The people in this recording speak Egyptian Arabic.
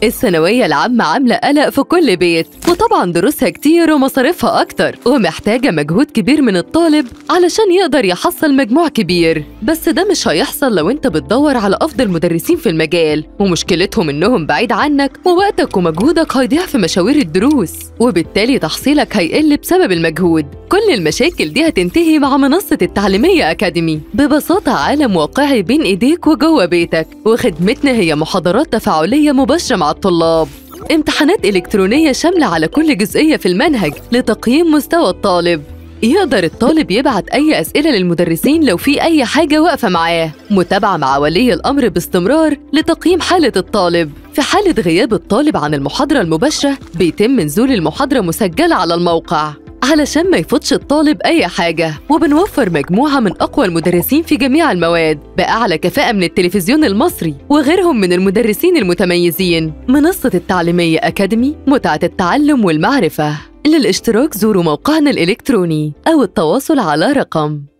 الثانوية العامة عاملة قلق في كل بيت وطبعا دروسها كتير ومصاريفها أكتر ومحتاجة مجهود كبير من الطالب علشان يقدر يحصل مجموع كبير بس ده مش هيحصل لو انت بتدور على أفضل مدرسين في المجال ومشكلتهم إنهم بعيد عنك ووقتك ومجهودك هيضيع في مشاوير الدروس وبالتالي تحصيلك هيقل بسبب المجهود كل المشاكل دي هتنتهي مع منصة التعليمية أكاديمي ببساطة عالم واقعي بين إيديك وجوه بيتك وخدمتنا هي محاضرات تفاعلية مباشرة مع الطلاب امتحانات إلكترونية شاملة على كل جزئية في المنهج لتقييم مستوى الطالب يقدر الطالب يبعت أي أسئلة للمدرسين لو في أي حاجة واقفة معاه متابعة مع ولي الأمر باستمرار لتقييم حالة الطالب في حالة غياب الطالب عن المحاضرة المباشرة بيتم نزول المحاضرة مسجلة على الموقع علشان ما يفوتش الطالب أي حاجة وبنوفر مجموعة من أقوى المدرسين في جميع المواد بأعلى كفاءة من التلفزيون المصري وغيرهم من المدرسين المتميزين منصة التعليمية أكاديمي متعة التعلم والمعرفة للاشتراك زوروا موقعنا الإلكتروني أو التواصل على رقم